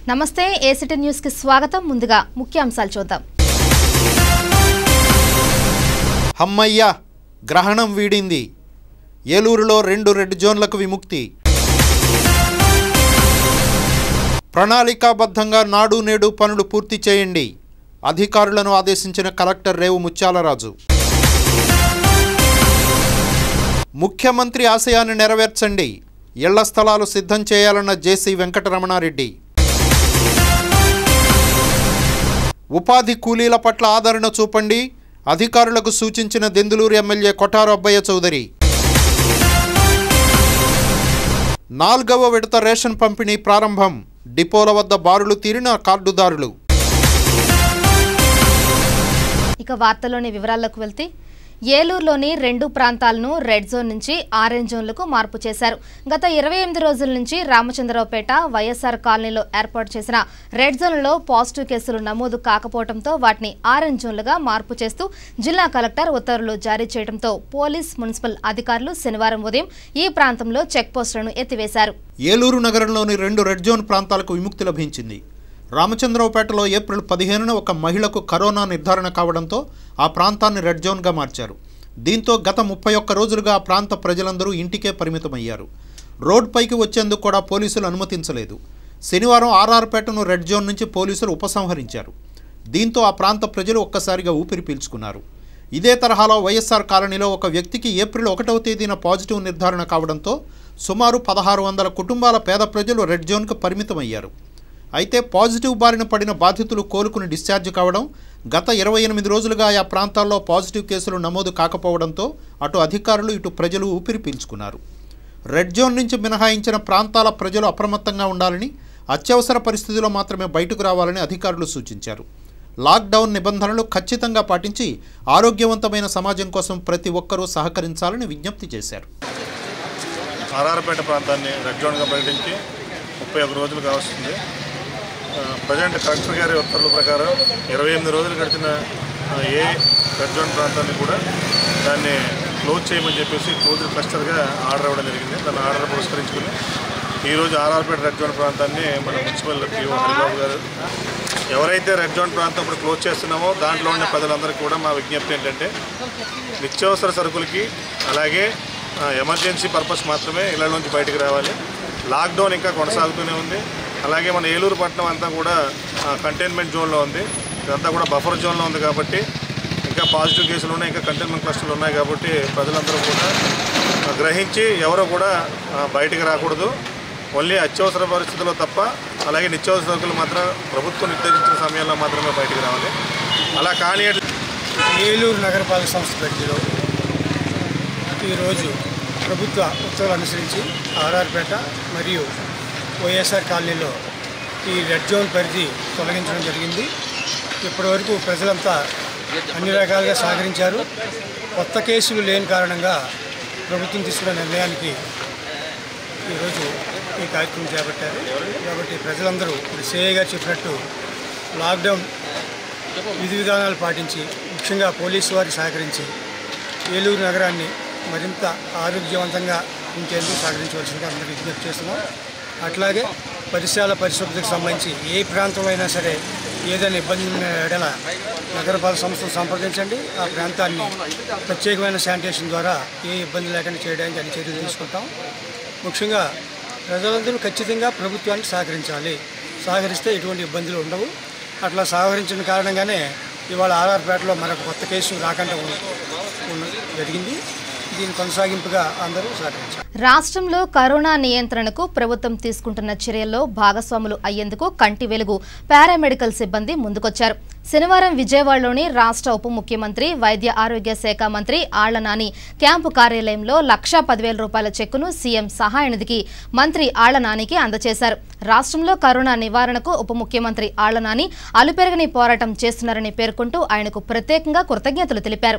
నమస్తే ACT news కి స్వాగతం ముందుగా ముఖ్యాంశాలు చూద్దాం హమ్మయ్య గ్రహణం వీడింది ఏలూరులో రెండు రెడ్ జోన్లకు విముక్తి ప్రణాళికాబద్ధంగా నాడు నేడు పనులు పూర్తి చేయండి అధికారులను ఆదేశించిన కలెక్టర్ రేవు ముత్యాలరాజు ముఖ్యమంత్రి ఆశయాన్ని నెరవేర్చండి ఇళ్ల స్థలాలు సిద్ధం చేయాలన్న జేసీ వెంకటరమణారెడ్డి ఉపాధి కూలీల పట్ల ఆదరణ చూపండి అధికారులకు సూచించిన దెందులూరు ఎమ్మెల్యే కొఠారు అబ్బయ్య చౌదరి నాల్గవ విడత రేషన్ పంపిణీ ప్రారంభం డిపోల వద్ద బారులు తీరిన కార్డుదారులు ఇక వార్తలోని వివరాల్లోకి వెళ్తే ఏలూరులోని రెండు ప్రాంతాలను రెడ్ జోన్ నుంచి ఆరెంజ్ జోన్లకు మార్పు చేశారు గత ఇరవై ఎనిమిది రోజుల నుంచి రామచంద్రరావుపేట వైఎస్ఆర్ కాలనీలో ఏర్పాటు చేసిన రెడ్ జోన్లలో పాజిటివ్ కేసులు నమోదు కాకపోవడంతో వాటిని ఆరెంజ్ జోన్లుగా మార్పు చేస్తూ జిల్లా కలెక్టర్ ఉత్తర్వులు జారీ చేయడంతో పోలీస్ మున్సిపల్ అధికారులు శనివారం ఉదయం ఈ ప్రాంతంలో చెక్ పోస్టులను ఎత్తివేశారు ఏలూరు నగరంలోని రెండు రెడ్ జోన్ ప్రాంతాలకు విముక్తి లభించింది రామచంద్రరావుపేటలో ఏప్రిల్ పదిహేనున ఒక మహిళకు కరోనా నిర్ధారణ కావడంతో ఆ ప్రాంతాన్ని రెడ్ జోన్గా మార్చారు దీంతో గత ముప్పై ఒక్క రోజులుగా ఆ ప్రాంత ప్రజలందరూ ఇంటికే పరిమితమయ్యారు రోడ్ పైకి వచ్చేందుకు కూడా పోలీసులు అనుమతించలేదు శనివారం ఆర్ఆర్పేటను రెడ్ జోన్ నుంచి పోలీసులు ఉపసంహరించారు దీంతో ఆ ప్రాంత ప్రజలు ఒక్కసారిగా ఊపిరి పీల్చుకున్నారు ఇదే తరహాలో వైఎస్ఆర్ కాలనీలో ఒక వ్యక్తికి ఏప్రిల్ ఒకటవ తేదీన పాజిటివ్ నిర్ధారణ కావడంతో సుమారు పదహారు వందల కుటుంబాల పేద ప్రజలు రెడ్ జోన్కు పరిమితమయ్యారు అయితే పాజిటివ్ బారిన పడిన బాధితులు కోలుకుని డిశ్చార్జ్ కావడం గత ఇరవై ఎనిమిది రోజులుగా ఆయా ప్రాంతాల్లో పాజిటివ్ కేసులు నమోదు కాకపోవడంతో అటు అధికారులు ఇటు ప్రజలు ఊపిరి పీల్చుకున్నారు రెడ్ జోన్ నుంచి మినహాయించిన ప్రాంతాల ప్రజలు అప్రమత్తంగా ఉండాలని అత్యవసర పరిస్థితుల్లో మాత్రమే బయటకు రావాలని అధికారులు సూచించారు లాక్డౌన్ నిబంధనలు ఖచ్చితంగా పాటించి ఆరోగ్యవంతమైన సమాజం కోసం ప్రతి ఒక్కరూ సహకరించాలని విజ్ఞప్తి చేశారు ఆర్ఆర్పేట ప్రాంతాన్ని రెడ్ జోన్గా ప్రకటించి ముప్పై ఒక రోజులు కావస్తుంది ప్రజెంట్ కలెక్టర్ గారి ఉత్తర్వుల ప్రకారం ఇరవై ఎనిమిది రోజులు గడిచిన ఆ, ఏ రెడ్ జోన్ ప్రాంతాన్ని కూడా దాన్ని క్లోజ్ చేయమని చెప్పేసి క్లోజ్ క్లస్టర్గా ఆర్డర్ ఇవ్వడం జరిగింది దాన్ని ఆర్డర్ పురస్కరించుకుని ఈరోజు ఆర్ఆర్పేట రెడ్ జోన్ ప్రాంతాన్ని మన మున్సిపల్ పిఓ హరిబాబు గారు ఎవరైతే రెడ్ జోన్ ప్రాంతం ఇప్పుడు క్లోజ్ చేస్తున్నామో దాంట్లో ఉన్న ప్రజలందరికీ కూడా మా విజ్ఞప్తి ఏంటంటే నిత్యావసర సరుకులకి అలాగే ఆ, ఎమర్జెన్సీ పర్పస్ మాత్రమే ఇళ్ల నుంచి బయటకు రావాలి లాక్డౌన్ ఇంకా కొనసాగుతూనే ఉంది అలాగే మన ఏలూరు పట్టణం అంతా కూడా ఆ, కంటైన్మెంట్ జోన్లో ఉంది ఇదంతా కూడా బఫర్ జోన్లో ఉంది కాబట్టి ఇంకా పాజిటివ్ కేసులు ఉన్నాయి ఇంకా కంటైన్మెంట్ క్లస్టర్లు ఉన్నాయి కాబట్టి ప్రజలందరూ కూడా ఆ, గ్రహించి ఎవరు కూడా ఆ, బయటికి రాకూడదు ఓన్లీ అత్యవసర పరిస్థితుల్లో తప్ప అలాగే నిత్యావసర సరుకులు మాత్రం ప్రభుత్వం నిర్దేశించిన సమయంలో మాత్రమే బయటికి రావాలి అలా కానీ ఏలూరు నగరపాలక సంస్థ పరిధిలో ఈరోజు ప్రభుత్వ ఉత్తర్వులు అనుసరించి ఆర్ఆర్పేట మరియు వైఎస్ఆర్ కాలనీలో ఈ రెడ్ జోన్ పరిధి తొలగించడం జరిగింది ఇప్పటివరకు ప్రజలంతా అన్ని రకాలుగా సహకరించారు కొత్త కేసులు లేని కారణంగా ప్రభుత్వం తీసుకున్న నిర్ణయానికి ఈరోజు ఈ కార్యక్రమం చేపట్టారు కాబట్టి ప్రజలందరూ ఇప్పుడు సిఐ గారు చెప్పినట్టు లాక్డౌన్ విధి విధానాలు పాటించి ముఖ్యంగా పోలీసు వారి సహకరించి ఏలూరు నగరాన్ని మరింత ఆరోగ్యవంతంగా ఉంచేందుకు సహకరించవలసిందిగా అందరికీ విజ్ఞప్తి చేస్తున్నాం అట్లాగే పరిసరాల పరిశుభ్రతకు సంబంధించి ఏ ప్రాంతం అయినా సరే ఏదైనా ఇబ్బంది ఉన్న ఎడల నగరపాలక సంస్థను సంప్రదించండి ఆ ప్రాంతాన్ని ప్రత్యేకమైన శానిటేషన్ ద్వారా ఏ ఇబ్బంది లేకుండా చేయడానికి అన్ని చర్యలు తీసుకుంటాం ముఖ్యంగా ప్రజలందరూ ఖచ్చితంగా ప్రభుత్వానికి సహకరించాలి సహకరిస్తే ఎటువంటి ఇబ్బందులు ఉండవు అట్లా సహకరించిన కారణంగానే ఇవాళ ఆర్ఆర్పేటలో మరొక కొత్త కేసు రాకుండా ఉన్న- ఉన్న- జరిగింది దీని కొనసాగింపుగా అందరూ సహకరించాలి రాష్ట్రంలో కరోనా నియంత్రణకు ప్రభుత్వం తీసుకుంటున్న చర్యల్లో భాగస్వాములు అయ్యేందుకు కంటి వెలుగు పారామెడికల్ సిబ్బంది ముందుకొచ్చారు శనివారం విజయవాడలోని రాష్ట్ర ఉప ముఖ్యమంత్రి వైద్య ఆరోగ్య శాఖ మంత్రి ఆళ్ల నాని క్యాంపు కార్యాలయంలో లక్షా పదివేల రూపాయల చెక్కును సీఎం సహాయ నిధికి మంత్రి ఆళ్ల నానికి అందజేశారు రాష్ట్రంలో కరోనా నివారణకు ఉప ముఖ్యమంత్రి ఆళ్ల నాని అలుపెరగని పోరాటం చేస్తున్నారని పేర్కొంటూ ఆయనకు ప్రత్యేకంగా కృతజ్ఞతలు తెలిపారు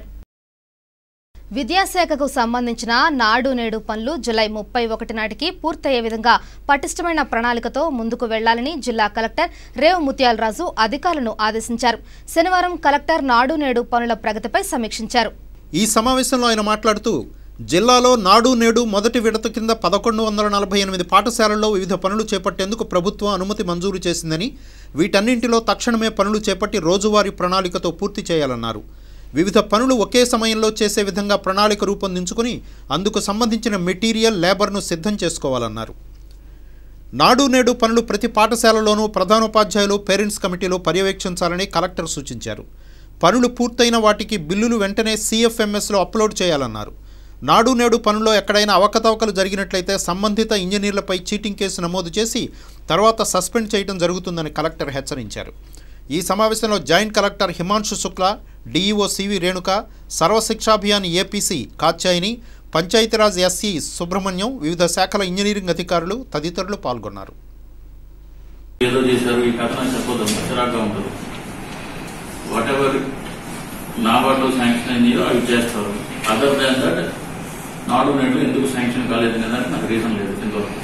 విద్యాశాఖకు సంబంధించిన నాడు నేడు పనులు జులై ముప్పై ఒకటి నాటికి పూర్తయ్యే విధంగా పటిష్టమైన ప్రణాళికతో ముందుకు వెళ్లాలని జిల్లా కలెక్టర్ రేవు ముత్యాలరాజు అధికారులను ఆదేశించారు శనివారం కలెక్టర్ నాడు నేడు పనుల ప్రగతిపై సమీక్షించారు ఈ సమావేశంలో ఆయన మాట్లాడుతూ జిల్లాలో నాడు నేడు మొదటి విడత కింద పదకొండు వందల నలభై ఎనిమిది పాఠశాలల్లో వివిధ పనులు చేపట్టేందుకు ప్రభుత్వం అనుమతి మంజూరు చేసిందని వీటన్నింటిలో తక్షణమే పనులు చేపట్టి రోజువారీ ప్రణాళికతో పూర్తి చేయాలన్నారు వివిధ పనులు ఒకే సమయంలో చేసే విధంగా ప్రణాళిక రూపొందించుకుని అందుకు సంబంధించిన మెటీరియల్ లేబర్ను సిద్ధం చేసుకోవాలన్నారు నాడు నేడు పనులు ప్రతి పాఠశాలలోనూ ప్రధానోపాధ్యాయులు పేరెంట్స్ కమిటీలో పర్యవేక్షించాలని కలెక్టర్ సూచించారు పనులు పూర్తయిన వాటికి బిల్లులు వెంటనే సీఎఫ్ఎంఎస్లో అప్లోడ్ చేయాలన్నారు నాడు నేడు పనుల్లో ఎక్కడైనా అవకతవకలు జరిగినట్లయితే సంబంధిత ఇంజనీర్లపై చీటింగ్ కేసు నమోదు చేసి తర్వాత సస్పెండ్ చేయడం జరుగుతుందని కలెక్టర్ హెచ్చరించారు ఈ సమావేశంలో joint collector Himanshu Shukla DEO C V Renuka Sarva Shiksha Abhiyan APC Katyayini Panchayati Raj SC Subrahmanyam వివిధ శాఖల ఇంజనీరింగ్ అధికారులు తదితరులు పాల్గొన్నారు ఏదో చేశారు ఈ కథ నాకు చెప్పొద్దు చిరాగ్గా ఉంటుంది వాట్ ఎవర్ నా వాటిలో శాంక్షన్ అయినాయో అవి చేస్తారు అదర్ దాన్ దట్ నాడు నేడు ఎందుకు శాంక్షన్ కాలేదు అనే దానికి నాకు రీజన్ లేదు ఇంతవరకు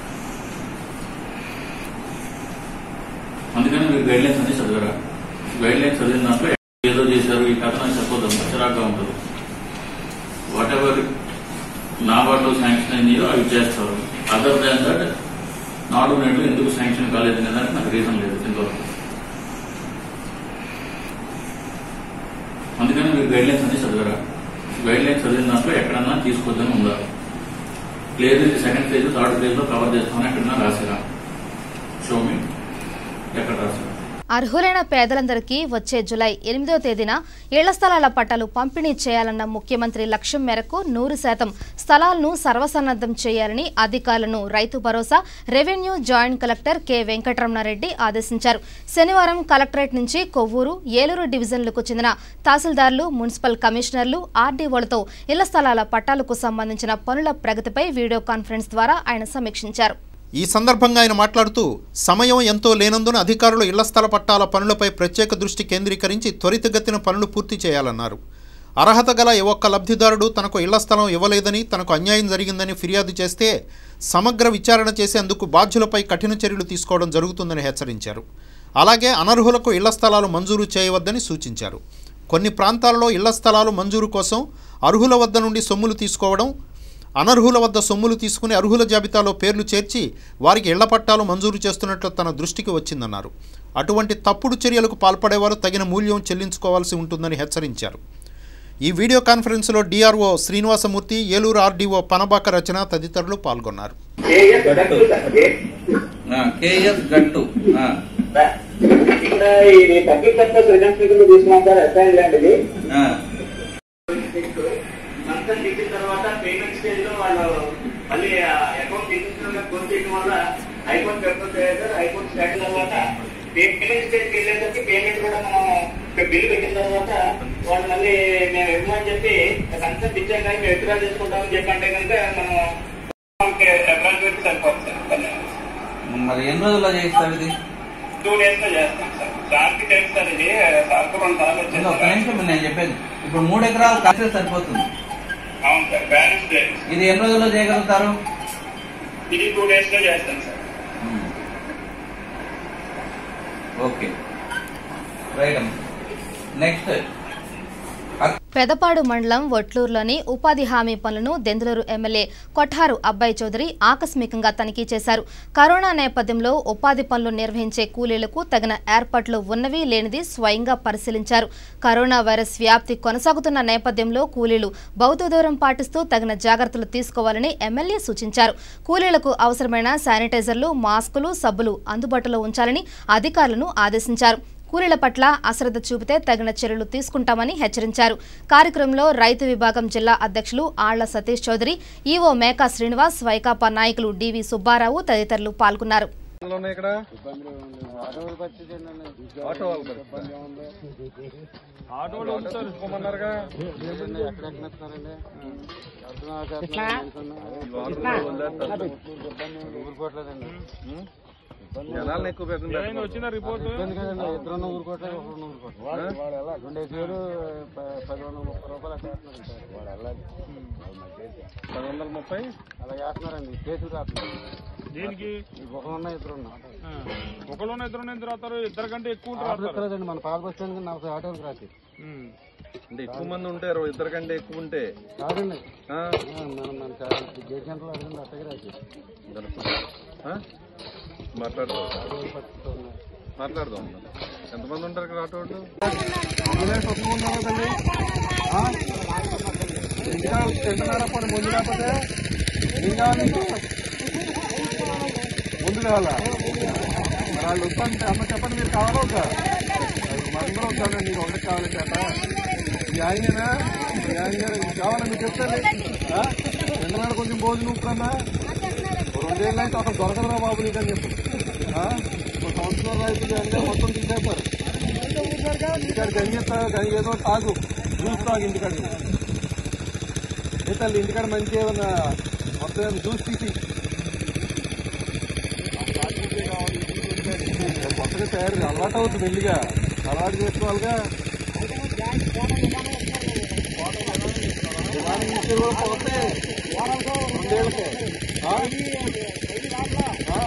అందుకని మీరు గైడ్ లైన్స్ అన్ని చదివారా గైడ్ లైన్స్ చదివిన దాంట్లో ఏదో చేశారు ఈ కథ నాకు చెప్పొద్దు చిరాగ్గా ఉంటుంది వాట్ ఎవర్ నా వాటిలో శాంక్షన్ అయినాయో అవి చేస్తారు అదర్ దాన్ దట్ నాడు నేడు ఎందుకు శాంక్షన్ కాలేదు అనే దానికి నాకు రీజన్ లేదు ఇంతవరకు అందుకని మీరు గైడ్ లైన్స్ అన్ని చదివారా గైడ్ లైన్స్ చదివిన దాంట్లో ఎక్కడన్నా తీసుకోవద్దని ఉందా లేదు ఇది సెకండ్ ఫేజ్ థర్డ్ ఫేజ్ లో కవర్ చేస్తామని ఎక్కడన్నా రాసిరా షో మీ ఎక్కడ రాసిరా అర్హులైన పేదలందరికీ వచ్చే జులై ఎనిమిదో తేదీన ఇళ్ల స్థలాల పట్టాలు పంపిణీ చేయాలన్న ముఖ్యమంత్రి లక్ష్యం మేరకు నూరు శాతం స్థలాలను సర్వసన్నద్ధం చేయాలని అధికారులను Rythu Bharosa revenue joint collector K Venkataramanareddy ఆదేశించారు శనివారం కలెక్టరేట్ నుంచి కొవ్వూరు ఏలూరు డివిజన్లకు చెందిన తహసీల్దార్లు మున్సిపల్ కమిషనర్లు ఆర్డీఓలతో ఇళ్ల స్థలాల పట్టాలకు సంబంధించిన పనుల ప్రగతిపై వీడియో కాన్ఫరెన్స్ ద్వారా ఆయన సమీక్షించారు ఈ సందర్భంగా ఆయన మాట్లాడుతూ సమయం ఎంతో లేనందున అధికారులు ఇళ్ల స్థల పట్టాల పనులపై ప్రత్యేక దృష్టి కేంద్రీకరించి త్వరితగతిన పనులు పూర్తి చేయాలన్నారు అర్హత గల ఏ ఒక్క లబ్ధిదారుడు తనకు ఇళ్ల స్థలం ఇవ్వలేదని తనకు అన్యాయం జరిగిందని ఫిర్యాదు చేస్తే సమగ్ర విచారణ చేసి అందుకు బాధ్యులపై కఠిన చర్యలు తీసుకోవడం జరుగుతుందని హెచ్చరించారు అలాగే అనర్హులకు ఇళ్ల స్థలాలు మంజూరు చేయవద్దని సూచించారు కొన్ని ప్రాంతాల్లో ఇళ్ల స్థలాలు మంజూరు కోసం అర్హుల వద్ద నుండి సొమ్ములు తీసుకోవడం అనర్హుల వద్ద సొమ్ములు తీసుకుని అర్హుల జాబితాలో పేర్లు చేర్చి వారికి ఇళ్ల పట్టాలు మంజూరు చేస్తున్నట్లు తన దృష్టికి వచ్చిందన్నారు అటువంటి తప్పుడు చర్యలకు పాల్పడేవారు తగిన మూల్యం చెల్లించుకోవాల్సి ఉంటుందని హెచ్చరించారు ఈ వీడియో కాన్ఫరెన్స్లో డిఆర్ఓ శ్రీనివాసమూర్తి ఏలూరు ఆర్డీఓ పనబాక రచన తదితరులు పాల్గొన్నారు కేఎస్ గట్టు ఆ, ఇక్కడ ఇది పబ్లిక్ పర్పస్ రెసిడెన్షియల్ తీసుకున్నాం సార్ ఎస్ఐన్ ల్యాండ్ ఇది ఆ, మొత్తం తీసిన తర్వాత పేమెంట్ స్టేజ్ లో వాళ్ళు మళ్ళీ అకౌంట్ తీసిన ఫోన్ చేయడం వల్ల iPhone paper sir iPhone start తర్వాత పేమెంట్ స్టేజ్ కి వెళ్ళేసరికి పేమెంట్ కూడా మనం బిల్లు పెట్టిన తర్వాత వాళ్ళు మళ్ళీ మేము ఇవ్వమని చెప్పి కన్సెప్ట్ ఇచ్చాం కానీ మేము విత్డ్రా చేసుకుంటామని చెప్పి అంటే కనుక మనం అడ్వాన్స్ పెట్టి సరిపోతుంది సార్ మరి ఎన్ని రోజుల్లో చేయిస్తారు ఇది టూ డేస్ లో చేస్తాం సార్ సార్కి తెలుసు సార్ ఇది సార్కు రెండు సార్లు ఇంకా ఒక్క వచ్చేసి నిమిషం నేను చెప్పేది ఇప్పుడు మూడు ఎకరాలు కలిసి సరిపోతుంది అవును సార్ బ్యాలెన్స్ డేస్ ఇది ఎన్ని రోజుల్లో చేయగలుగుతారు ఇది టూ డేస్ లో చేస్తాం సార్ ఉమ్. ఓకే రైట్ అమ్మ నెక్స్ట్ పెదపాడు మండలం వట్లూరులోని ఉపాధి హామీ పనులను దెందులూరు ఎమ్మెల్యే కొఠారు అబ్బాయి చౌదరి ఆకస్మికంగా తనిఖీ చేశారు కరోనా నేపథ్యంలో ఉపాధి పనులు నిర్వహించే కూలీలకు తగిన ఏర్పాట్లు ఉన్నవి లేనిది స్వయంగా పరిశీలించారు కరోనా వైరస్ వ్యాప్తి కొనసాగుతున్న నేపథ్యంలో కూలీలు భౌతిక దూరం పాటిస్తూ తగిన జాగ్రత్తలు తీసుకోవాలని ఎమ్మెల్యే సూచించారు కూలీలకు అవసరమైన శానిటైజర్లు మాస్కులు సబ్బులు అందుబాటులో ఉంచాలని అధికారులను ఆదేశించారు కూలీల పట్ల అశ్రద్ధ చూపితే తగిన చర్యలు తీసుకుంటామని హెచ్చరించారు కార్యక్రమంలో రైతు విభాగం జిల్లా అధ్యక్షులు ఆళ్ల సతీష్ చౌదరి ఈవో మేకా శ్రీనివాస్ వైకాపా నాయకులు డివి సుబ్బారావు తదితరులు పాల్గొన్నారు ఇక్కడ ఆటో వాళ్ళ పరిస్థితి. ఆటో వాళ్ళు వస్తారు తీసుకోమన్నారుగా జనాలను ఎక్కువ పెట్టండి వచ్చిన రిపోర్ట్ ఇద్దరు ఊరుకోవట్లేదు ఒకరు ఊరుకోవట్లేదు రెండేసి వేలు ప- పది వందల ముప్పై రూపాయలు అట్లా వేస్తున్నారు సార్ వాడు వెళ్ళాలి పది వందల ముప్పై అలా వేస్తున్నారండి కేసులు రాస్తున్నారు దీనికి ఈ ఒకరు ఉన్న ఇద్దరు ఉన్నా ఒకళ్ళు ఇద్దరు ఇద్దరు రాస్తారు ఇద్దరు కంటే ఎక్కువ ఉంటారు ఆటోలు ఎక్కలేదండి మన పాల బస్ స్టాండ్ నలభై ఆటోలు రాసి ఉమ్. అంటే ఎక్కువ మంది ఉంటారు ఇద్దరు కంటే ఎక్కువ ఉంటే కాదండి ఆ? మనం మన గేట్ సెంటర్లో అడగండి అట్టగా రాసి ఆ? మాట్లాడదాం మాట్లాడదాం ఎంతమంది ఉంటారు ఇక్కడ ఆటో వాళ్ళు? తింటున్నారా ముందు లేకపోతే ఏం కావాలి నీకు? ముందు కావాలా మరి వాళ్ళు వస్తాను అమ్మ చెప్పండి మీరు కావాలా ఒక మనందరం వస్తాను నీకు ఒకటి కావాలంటే అట మీ ఆయనేనా మీ ఆయన గారు మీకు కావాలా మీకు చెప్తాను తింటున్నారా కొంచెం భోజనం ఉప్పుడన్నా రెండేళ్ళు అయితే అక్కడ దొరకదురా బాబు నీకు అని చెప్పు ఆ? ఒక సంవత్సరం రైతులు అంటే మొత్తం తీసేస్తారు ఇంటికాడ గంజి తా- గంజి ఏదో తాగు జ్యూస్ తాగు ఇంటికాడ ఏ తల్లి ఇంటికాడ మంచి ఏమన్నా మొత్తం ఏమైనా జ్యూస్ తీసి కొత్తగా తయారు అలవాటు అవుతుంది మెల్లిగా అలవాటు చేసుకోవాలిగా విమానం నుంచి కూడా పోతే రెండేళ్ళకే ఆ? ఆ.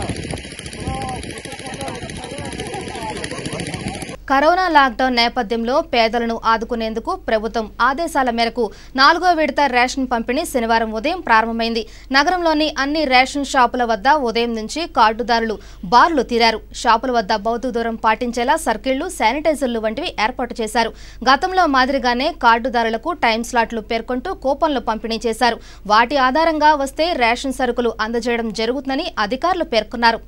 కరోనా లాక్డౌన్ నేపథ్యంలో పేదలను ఆదుకునేందుకు ప్రభుత్వం ఆదేశాల మేరకు నాలుగో విడత రేషన్ పంపిణీ శనివారం ఉదయం ప్రారంభమైంది నగరంలోని అన్ని రేషన్ షాపుల వద్ద ఉదయం నుంచి కార్డుదారులు బార్లు తీరారు షాపుల వద్ద భౌతిక దూరం పాటించేలా సర్కిళ్లు శానిటైజర్లు వంటివి ఏర్పాటు చేశారు గతంలో మాదిరిగానే కార్డుదారులకు టైం స్లాట్లు పేర్కొంటూ కూపన్లు పంపిణీ చేశారు వాటి ఆధారంగా వస్తే రేషన్ సరుకులు అందజేయడం జరుగుతుందని అధికారులు పేర్కొన్నారు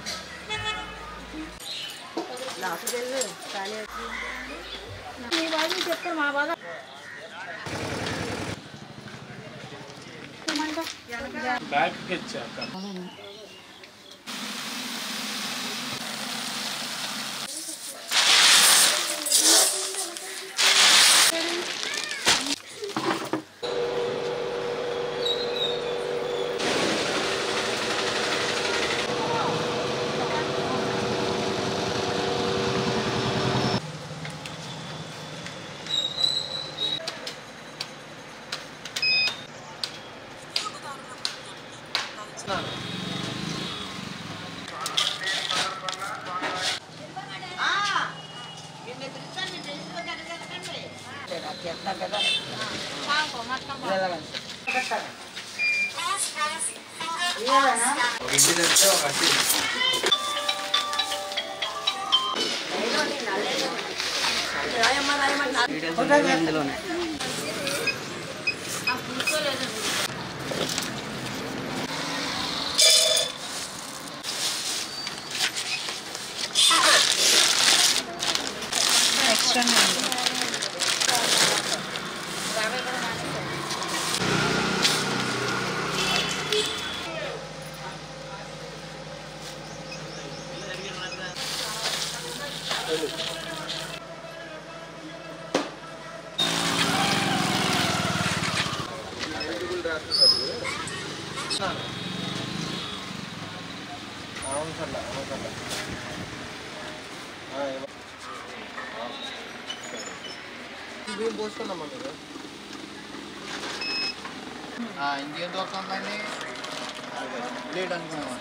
ఇంకేం దొరకండి లేట్ అనుకున్నామా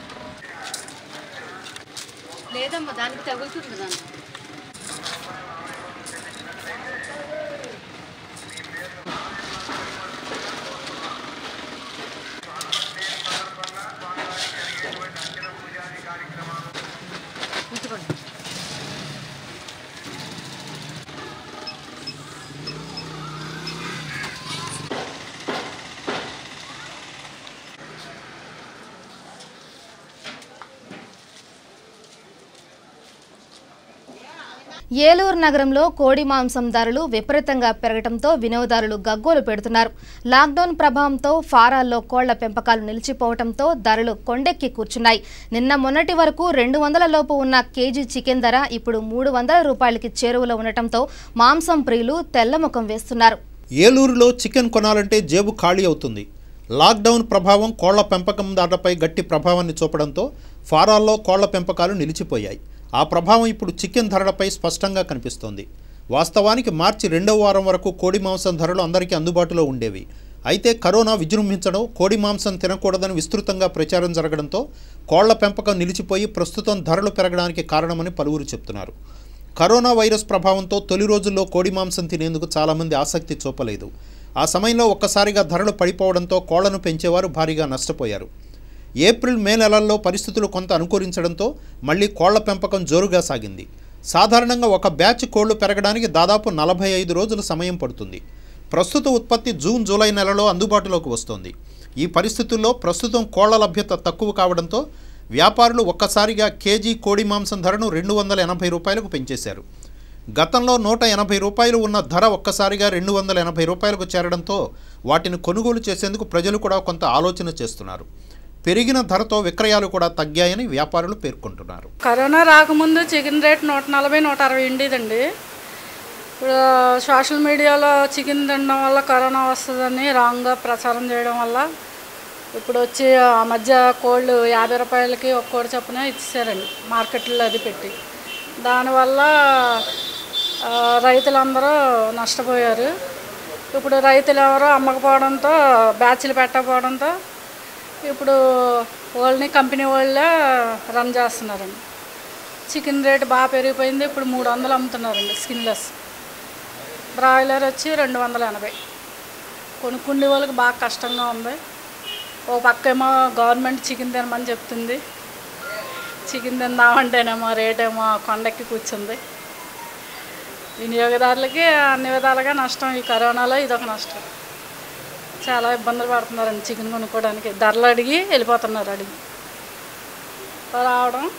లేదమ్మా దానికి తగులుతుంది దాన్ని ఇదిగోండి ఏలూరు నగరంలో కోడి మాంసం ధరలు విపరీతంగా పెరగడంతో వినియోగదారులు గగ్గోలు పెడుతున్నారు లాక్డౌన్ ప్రభావంతో ఫారాల్లో కోళ్ల పెంపకాలు నిలిచిపోవడంతో ధరలు కొండెక్కి కూర్చున్నాయి నిన్న మొన్నటి వరకు రెండు వందల లోపు ఉన్న కేజీ చికెన్ ధర ఇప్పుడు మూడు వందల రూపాయలకి చేరువలో ఉండటంతో మాంసం ప్రియులు తెల్లముఖం వేస్తున్నారు ఏలూరులో చికెన్ కొనాలంటే జేబు ఖాళీ అవుతుంది లాక్డౌన్ ప్రభావం కోళ్ల పెంపకందారులపై గట్టి ప్రభావాన్ని చూపడంతో ఫారాల్లో కోళ్ల పెంపకాలు నిలిచిపోయాయి ఆ ప్రభావం ఇప్పుడు చికెన్ ధరలపై స్పష్టంగా కనిపిస్తోంది వాస్తవానికి మార్చి రెండవ వారం వరకు కోడి మాంసం ధరలు అందరికీ అందుబాటులో ఉండేవి అయితే కరోనా విజృంభించడం కోడి మాంసం తినకూడదని విస్తృతంగా ప్రచారం జరగడంతో కోళ్ల పెంపకం నిలిచిపోయి ప్రస్తుతం ధరలు పెరగడానికి కారణమని పలువురు చెప్తున్నారు కరోనా వైరస్ ప్రభావంతో తొలి రోజుల్లో కోడి మాంసం తినేందుకు చాలామంది ఆసక్తి చూపలేదు ఆ సమయంలో ఒక్కసారిగా ధరలు పడిపోవడంతో కోళ్లను పెంచేవారు భారీగా నష్టపోయారు ఏప్రిల్ మే నెలల్లో పరిస్థితులు కొంత అనుకూలించడంతో మళ్ళీ కోళ్ల పెంపకం జోరుగా సాగింది సాధారణంగా ఒక బ్యాచ్ కోళ్లు పెరగడానికి దాదాపు నలభై ఐదు రోజుల సమయం పడుతుంది ప్రస్తుత ఉత్పత్తి జూన్ జూలై నెలలో అందుబాటులోకి వస్తోంది ఈ పరిస్థితుల్లో ప్రస్తుతం కోళ్ల లభ్యత తక్కువ కావడంతో వ్యాపారులు ఒక్కసారిగా కేజీ కోడి మాంసం ధరను రెండు వందల ఎనభై రూపాయలకు పెంచేశారు గతంలో నూట ఎనభై రూపాయలు ఉన్న ధర ఒక్కసారిగా రెండు వందల ఎనభై రూపాయలకు చేరడంతో వాటిని కొనుగోలు చేసేందుకు ప్రజలు కూడా కొంత ఆలోచన చేస్తున్నారు పెరిగిన ధరతో విక్రయాలు కూడా తగ్గాయని వ్యాపారులు పేర్కొంటున్నారు కరోనా రాకముందు చికెన్ రేట్ నూట నలభై నూట అరవై ఉండేదండి ఇప్పుడు సోషల్ మీడియాలో చికెన్ తినడం వల్ల కరోనా వస్తుందని రాంగ్గా ప్రచారం చేయడం వల్ల ఇప్పుడు వచ్చి ఆ మధ్య కోళ్ళు యాభై రూపాయలకి ఒక కోడి చొప్పున ఇచ్చేసారండి మార్కెట్లో అది పెట్టి దానివల్ల ఆ, రైతులందరూ నష్టపోయారు ఇప్పుడు రైతులు ఎవరో అమ్మకపోవడంతో బ్యాచ్లు పెట్టకపోవడంతో ఇప్పుడు వాళ్ళని కంపెనీ వాళ్ళే రన్ చేస్తున్నారండి చికెన్ రేట్ బాగా పెరిగిపోయింది ఇప్పుడు మూడు వందలు అమ్ముతున్నారండి స్కిన్లెస్ బ్రాయిలర్ వచ్చి రెండు వందల ఎనభై కొనుక్కుండే వాళ్ళకి బాగా కష్టంగా ఉంది ఓ పక్క ఏమో గవర్నమెంట్ చికెన్ తినమని చెప్తుంది చికెన్ తిందామంటేనేమో రేట్ ఏమో కొండెక్కి కూర్చుంది వినియోగదారులకి అన్ని విధాలుగా నష్టం ఈ కరోనాలో ఇదొక నష్టం చాలా ఇబ్బందులు పడుతున్నారండి చికెన్ కొనుక్కోవడానికి ధరలు అడిగి వెళ్ళిపోతున్నారు అడిగి రావడం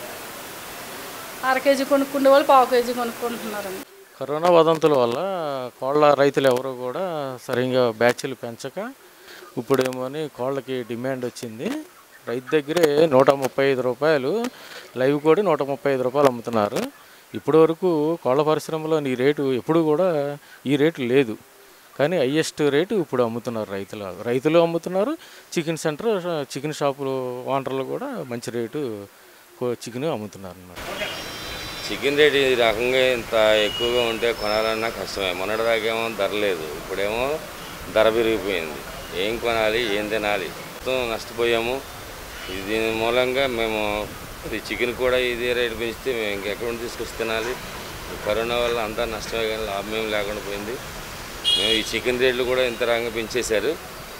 అర కేజీ కొనుక్కుండే వాళ్ళు పావు కేజీ కొనుక్కుంటున్నారండి కరోనా వదంతుల వల్ల కోళ్ళ రైతులు ఎవరు కూడా సరిగ్గా బ్యాచ్లు పెంచక ఇప్పుడేమో అని కోళ్ళకి డిమాండ్ వచ్చింది రైతు దగ్గరే నూట ముప్పై ఐదు రూపాయలు లైవ్ కోడి నూట ముప్పై ఐదు రూపాయలు అమ్ముతున్నారు ఇప్పటి వరకు కోళ్ళ పరిశ్రమలో ఈ రేటు ఎప్పుడు కూడా ఈ రేటు లేదు కానీ హయ్యెస్ట్ రేటు ఇప్పుడు అమ్ముతున్నారు రైతులు రైతులు అమ్ముతున్నారు చికెన్ సెంటర్ చికెన్ షాపులు ఓనర్లు కూడా మంచి రేటు కో- చికెన్ అమ్ముతున్నారు అన్నమాట చికెన్ రేట్ ఈ రకంగా ఇంత ఎక్కువగా ఉంటే కొనాలన్నా కష్టమే మొన్నటిదాకేమో ధర లేదు ఇప్పుడేమో ధర పెరిగిపోయింది ఏం కొనాలి ఏం తినాలి మొత్తం నష్టపోయాము ఇది దీని మూలంగా మేము ఈ చికెన్ కూడా ఇదే రేటు పెంచితే మేము ఇంకెక్కడ నుండి తీసుకొచ్చి తినాలి ఈ కరోనా వల్ల అంతా నష్టమే కానీ లాభం ఏం లేకుండా పోయింది మేము ఈ చికెన్ రేట్లు కూడా ఇంత రకంగా పెంచేశారు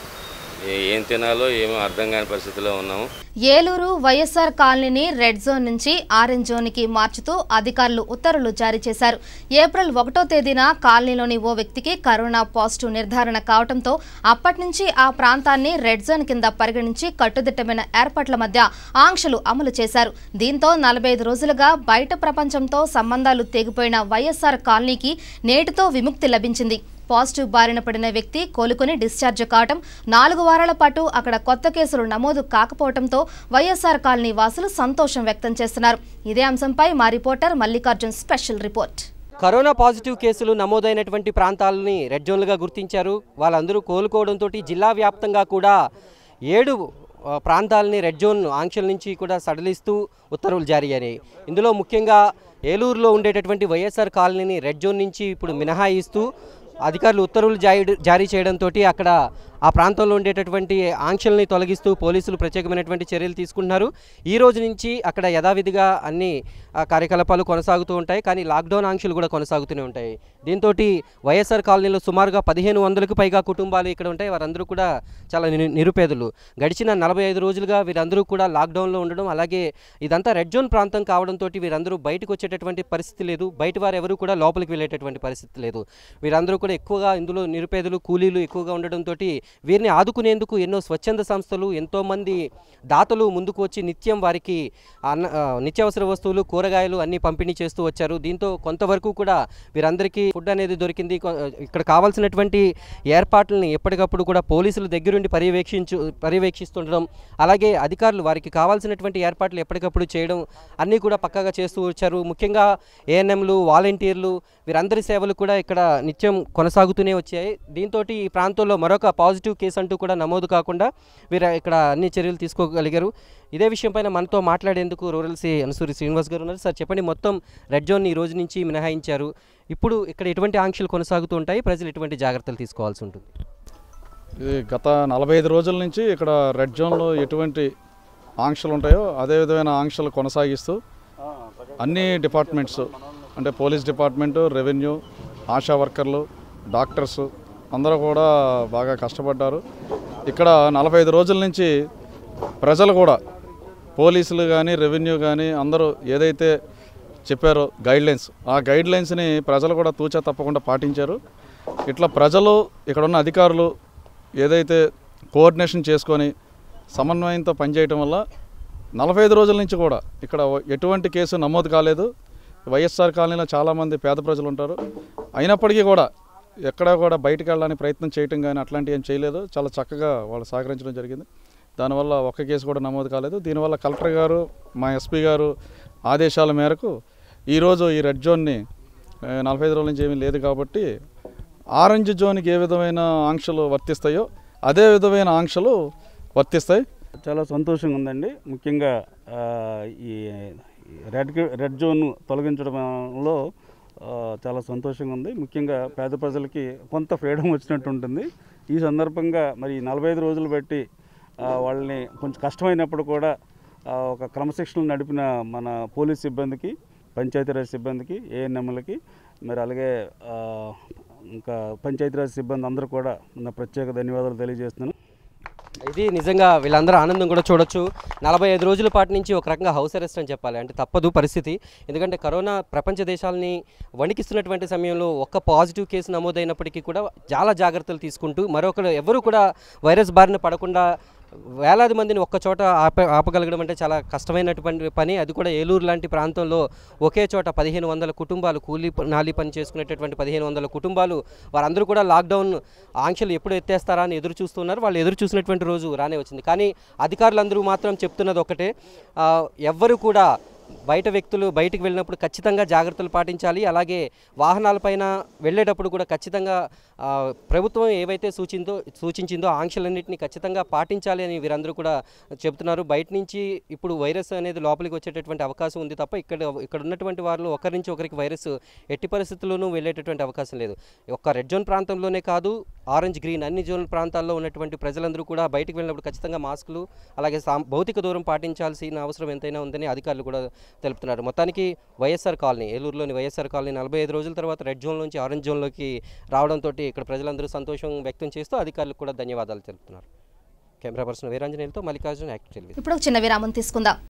ఏ- ఏం తినాలో ఏమో అర్థం కాని పరిస్థితిలో ఉన్నాము ఏలూరు వైఎస్ఆర్ కాలనీని రెడ్ జోన్ నుంచి ఆరెంజ్ జోన్కి మార్చుతూ అధికారులు ఉత్తర్వులు జారీ చేశారు ఏప్రిల్ ఒకటో తేదీన కాలనీలోని ఓ వ్యక్తికి కరోనా పాజిటివ్ నిర్ధారణ కావడంతో అప్పటి నుంచి ఆ ప్రాంతాన్ని రెడ్ జోన్ కింద పరిగణించి కట్టుదిట్టమైన ఏర్పాట్ల మధ్య ఆంక్షలు అమలు చేశారు దీంతో నలభై ఐదు రోజులుగా బయట ప్రపంచంతో సంబంధాలు తెగిపోయిన వైఎస్ఆర్ కాలనీకి నేటితో విముక్తి లభించింది పాజిటివ్ బారిన పడిన వ్యక్తి కోలుకొని డిశ్చార్జ్ కావటం నాలుగు వారాల పాటు అక్కడ కొత్త కేసులు నమోదు కాకపోవడంతో వైఎస్ఆర్ కాలనీ వాసులు సంతోషం వ్యక్తం చేస్తున్నారు ఇదే అంశంపై మా reporter Mallikarjun special report corona positive కేసులు నమోదైనటువంటి ప్రాంతాలని రెడ్ జోన్లుగా గుర్తించారు వాళ్ళందరూ కోలుకోవడంతో జిల్లా వ్యాప్తంగా కూడా ఏడు ఆ, ప్రాంతాలని రెడ్ జోన్ ఆంక్షల నుంచి కూడా సడలిస్తూ ఉత్తర్వులు జారీ అయినాయి ఇందులో ముఖ్యంగా ఏలూరులో ఉండేటటువంటి వైఎస్ఆర్ కాలనీని రెడ్ జోన్ నుంచి ఇప్పుడు మినహాయిస్తూ అధికారులు ఉత్తర్వులు జారీ జారీ చేయడంతో అక్కడ ఆ ప్రాంతంలో ఉండేటటువంటి ఆంక్షల్ని తొలగిస్తూ పోలీసులు ప్రత్యేకమైనటువంటి చర్యలు తీసుకుంటున్నారు ఈ రోజు నుంచి అక్కడ యథావిధిగా అన్ని ఆ, కార్యకలాపాలు కొనసాగుతూ ఉంటాయి కానీ లాక్డౌన్ ఆంక్షలు కూడా కొనసాగుతూనే ఉంటాయి దీంతో వైఎస్ఆర్ కాలనీలో సుమారుగా పదిహేను వందలకు పైగా కుటుంబాలు ఇక్కడ ఉంటాయి వారందరూ కూడా చాలా నిరు- నిరుపేదలు గడిచిన నలభై ఐదు రోజులుగా వీరందరూ కూడా లాక్డౌన్లో ఉండడం అలాగే ఇదంతా రెడ్ జోన్ ప్రాంతం కావడంతో వీరందరూ బయటకు వచ్చేటటువంటి పరిస్థితి లేదు బయట వారు ఎవరు కూడా లోపలికి వెళ్ళేటటువంటి పరిస్థితి లేదు వీరందరూ కూడా ఎక్కువగా ఇందులో నిరుపేదలు కూలీలు ఎక్కువగా ఉండడంతో వీరిని ఆదుకునేందుకు ఎన్నో స్వచ్ఛంద సంస్థలు ఎంతోమంది దాతలు ముందుకు వచ్చి నిత్యం వారికి అన్న ఆ, నిత్యావసర వస్తువులు కూరగాయలు అన్నీ పంపిణీ చేస్తూ వచ్చారు దీంతో కొంతవరకు కూడా వీరందరికీ ఫుడ్ అనేది దొరికింది కొ- ఇక్కడ కావాల్సినటువంటి ఏర్పాట్లని ఎప్పటికప్పుడు కూడా పోలీసులు దగ్గరుండి పర్యవేక్షించు పర్యవేక్షిస్తుండడం అలాగే అధికారులు వారికి కావాల్సినటువంటి ఏర్పాట్లు ఎప్పటికప్పుడు చేయడం అన్నీ కూడా పక్కాగా చేస్తూ వచ్చారు ముఖ్యంగా ఏఎన్ఎంలు వాలంటీర్లు వీరందరి సేవలు కూడా ఇక్కడ నిత్యం కొనసాగుతూనే వచ్చాయి దీంతో ఈ ప్రాంతంలో మరొక పాజిటివ్ కేసు అంటూ కూడా నమోదు కాకుండా వీరు ఇక్కడ అన్ని చర్యలు తీసుకోగలిగారు ఇదే విషయంపైన మనతో మాట్లాడేందుకు రూరల్ సి అనసూరి శ్రీనివాస్ గారు ఉన్నారు సార్ చెప్పండి మొత్తం రెడ్ జోన్ ఈ రోజు నుంచి మినహాయించారు ఇప్పుడు ఇక్కడ ఎటువంటి ఆంక్షలు కొనసాగుతూ ఉంటాయి ప్రజలు ఎటువంటి జాగ్రత్తలు తీసుకోవాల్సి ఉంటుంది ఇది గత నలభై ఐదు రోజుల నుంచి ఇక్కడ రెడ్ జోన్లో ఎటువంటి ఆంక్షలు ఉంటాయో అదే విధమైన ఆంక్షలు కొనసాగిస్తూ అన్ని డిపార్ట్మెంట్స్ అంటే పోలీస్ డిపార్ట్మెంటు రెవెన్యూ ఆశా వర్కర్లు డాక్టర్స్ అందరూ కూడా బాగా కష్టపడ్డారు ఇక్కడ నలభై ఐదు రోజుల నుంచి ప్రజలు కూడా పోలీసులు కానీ రెవెన్యూ కానీ అందరూ ఏదైతే చెప్పారో గైడ్లైన్స్ ఆ గైడ్లైన్స్ని ప్రజలు కూడా తూచా తప్పకుండా పాటించారు ఇట్లా ప్రజలు ఇక్కడ ఉన్న అధికారులు ఏదైతే కోఆర్డినేషన్ చేసుకొని సమన్వయంతో పనిచేయటం వల్ల నలభై ఐదు రోజుల నుంచి కూడా ఇక్కడ ఎటువంటి కేసు నమోదు కాలేదు వైఎస్ఆర్ కాలనీలో చాలామంది పేద ప్రజలు ఉంటారు అయినప్పటికీ కూడా ఎక్కడా కూడా బయటకు వెళ్ళడానికి ప్రయత్నం చేయటం కానీ అట్లాంటివి ఏం చేయలేదు చాలా చక్కగా వాళ్ళు సహకరించడం జరిగింది దానివల్ల ఒక్క కేసు కూడా నమోదు కాలేదు దీనివల్ల కలెక్టర్ గారు మా ఎస్పీ గారు ఆదేశాల మేరకు ఈరోజు ఈ రెడ్ జోన్ని ఆ, నలభై ఐదు రోజుల నుంచి ఏమీ లేదు కాబట్టి ఆరెంజ్ జోన్కి ఏ విధమైన ఆంక్షలు వర్తిస్తాయో అదే విధమైన ఆంక్షలు వర్తిస్తాయి చాలా సంతోషంగా ఉందండి ముఖ్యంగా ఆ, ఈ రెడ్ రెడ్ జోన్ తొలగించడంలో ఆ, చాలా సంతోషంగా ఉంది ముఖ్యంగా పేద ప్రజలకి కొంత ఫ్రీడమ్ వచ్చినట్టు ఉంటుంది ఈ సందర్భంగా మరి నలభై ఐదు రోజులు బట్టి ఆ, వాళ్ళని కొంచెం కష్టమైనప్పుడు కూడా ఆ, ఒక క్రమశిక్షణ నడిపిన మన పోలీస్ సిబ్బందికి పంచాయతీరాజ్ సిబ్బందికి ఏఎన్ఎంలకి మరి అలాగే ఆ, ఇంకా పంచాయతీరాజ్ సిబ్బంది అందరూ కూడా నా ప్రత్యేక ధన్యవాదాలు తెలియజేస్తున్నాను ఇది నిజంగా వీళ్ళందరూ ఆనందం కూడా చూడొచ్చు నలభై ఐదు రోజుల పాటు నుంచి ఒక రకంగా హౌస్ అరెస్ట్ అని చెప్పాలి అంటే తప్పదు పరిస్థితి ఎందుకంటే కరోనా ప్రపంచ దేశాలని వణికిస్తున్నటువంటి సమయంలో ఒక్క పాజిటివ్ కేసు నమోదైనప్పటికీ కూడా చాలా జాగ్రత్తలు తీసుకుంటూ మరొకరు ఎవరు కూడా వైరస్ బారిన పడకుండా వేలాది మందిని ఒక్క చోట ఆప ఆపగలగడం అంటే చాలా కష్టమైనటువంటి పని అది కూడా ఏలూరు లాంటి ప్రాంతంలో ఒకే చోట పదిహేను వందల కుటుంబాలు కూలీ ప- నాలి పని చేసుకునేటటువంటి పదిహేను వందల కుటుంబాలు వారందరూ కూడా లాక్డౌన్ ఆంక్షలు ఎప్పుడు ఎత్తేస్తారా అని ఎదురు చూస్తున్నారు వాళ్ళు ఎదురు చూసినటువంటి రోజు రానే వచ్చింది కానీ అధికారులందరూ మాత్రం చెప్తున్నది ఒకటే ఆ, ఎవ్వరు కూడా బయట వ్యక్తులు బయటికి వెళ్ళినప్పుడు ఖచ్చితంగా జాగ్రత్తలు పాటించాలి అలాగే వాహనాలపైన వెళ్ళేటప్పుడు కూడా ఖచ్చితంగా ఆ, ప్రభుత్వం ఏవైతే సూచిందో సూచించిందో ఆంక్షలన్నింటినీ ఖచ్చితంగా పాటించాలి అని వీరందరూ కూడా చెబుతున్నారు బయట నుంచి ఇప్పుడు వైరస్ అనేది లోపలికి వచ్చేటటువంటి అవకాశం ఉంది తప్ప ఇక్కడ ఇక్కడ ఉన్నటువంటి వారిలో ఒకరి నుంచి ఒకరికి వైరస్ ఎట్టి పరిస్థితుల్లోనూ వెళ్ళేటటువంటి అవకాశం లేదు ఒక్క రెడ్ జోన్ ప్రాంతంలోనే కాదు ఆరెంజ్ గ్రీన్ అన్ని జోన్ ప్రాంతాల్లో ఉన్నటువంటి ప్రజలందరూ కూడా బయటికి వెళ్ళినప్పుడు ఖచ్చితంగా మాస్కులు అలాగే సాం- భౌతిక దూరం పాటించాల్సిన అవసరం ఎంతైనా ఉందని అధికారులు కూడా తెలుపుతున్నారు మొత్తానికి వైఎస్ఆర్ కాలనీ ఏలూరులోని వైఎస్ఆర్ కాలనీ నలభై ఐదు రోజుల తర్వాత రెడ్ జోన్ నుంచి ఆరెంజ్ జోన్లోకి రావడంతో ఇక్కడ ప్రజలందరూ సంతోషం వ్యక్తం చేస్తూ అధికారులకు కూడా ధన్యవాదాలు తెలుపుతున్నారు కెమెరా పర్సన్ వీరాంజనేయులతో మల్లికార్జున యాక్ట్ టెలివిజన్ ఇప్పుడు ఒక చిన్న విరామం తీసుకుందాం